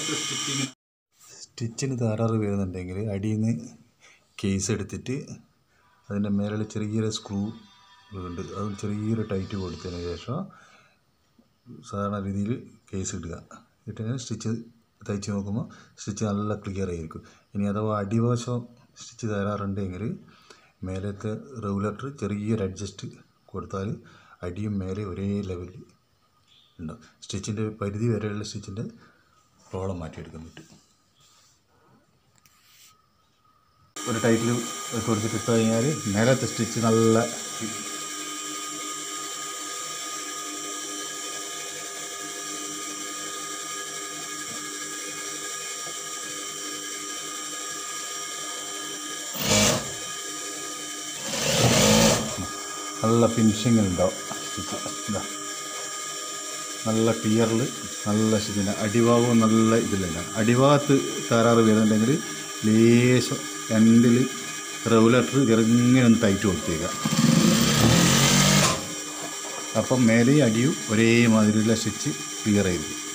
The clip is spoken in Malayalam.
മേലത്തെ സ്റ്റിച്ചിങ് സ്റ്റിച്ചിന് തകരാറ് വരുന്നുണ്ടെങ്കിൽ അടിയിൽ നിന്ന് കേസ് എടുത്തിട്ട് അതിൻ്റെ മേലെ ചെറിയൊരു സ്ക്രൂ ഉണ്ട് അത് ചെറിയൊരു ടൈറ്റ് കൊടുത്തതിന് ശേഷം സാധാരണ രീതിയിൽ കേസ് ഇടുക ഇട്ടിട്ട് സ്റ്റിച്ച് തയ്ച്ച് നോക്കുമ്പോൾ സ്റ്റിച്ച് നല്ല ക്ലിയർ ആയിരിക്കും ഇനി അഥവാ അടിവശം സ്റ്റിച്ച് തരാറുണ്ടെങ്കിൽ മേലത്തെ റെഗുലേറ്റർ ചെറിയൊരു അഡ്ജസ്റ്റ് കൊടുത്താൽ അടിയും മേലെ ഒരേ ലെവലിൽ ഉണ്ടാവും സ്റ്റിച്ചിൻ്റെ പരിധി വരെയുള്ള സ്റ്റിച്ചിൻ്റെ റോളം മാറ്റിയെടുക്കാൻ പറ്റും ഒരു ടൈറ്റിൽ കൊടുത്തിട്ട് ഇട്ട് കഴിഞ്ഞാൽ മേലത്തെ സ്റ്റിച്ച് നല്ല നല്ല ഫിനിഷിങ് ഉണ്ടാവും സ്റ്റിച്ച് ഇതാ നല്ല ക്ലിയറിൽ നല്ല സ്റ്റിച്ചിന് അടിഭാഗവും നല്ല ഇതിലുണ്ടാവും അടിഭാഗത്ത് തകരാറ് വരുന്നുണ്ടെങ്കിൽ ലേശം എൻഡിൽ റെഗുലേറ്റർ ചെറുങ്ങനെ ഒന്ന് ടൈറ്റ് കൊടുത്തേക്കുക അപ്പം മേലെയും അടിയും ഒരേ മാതിരിയുള്ള സ്റ്റിച്ച് ക്ലിയർ ആയിരിക്കും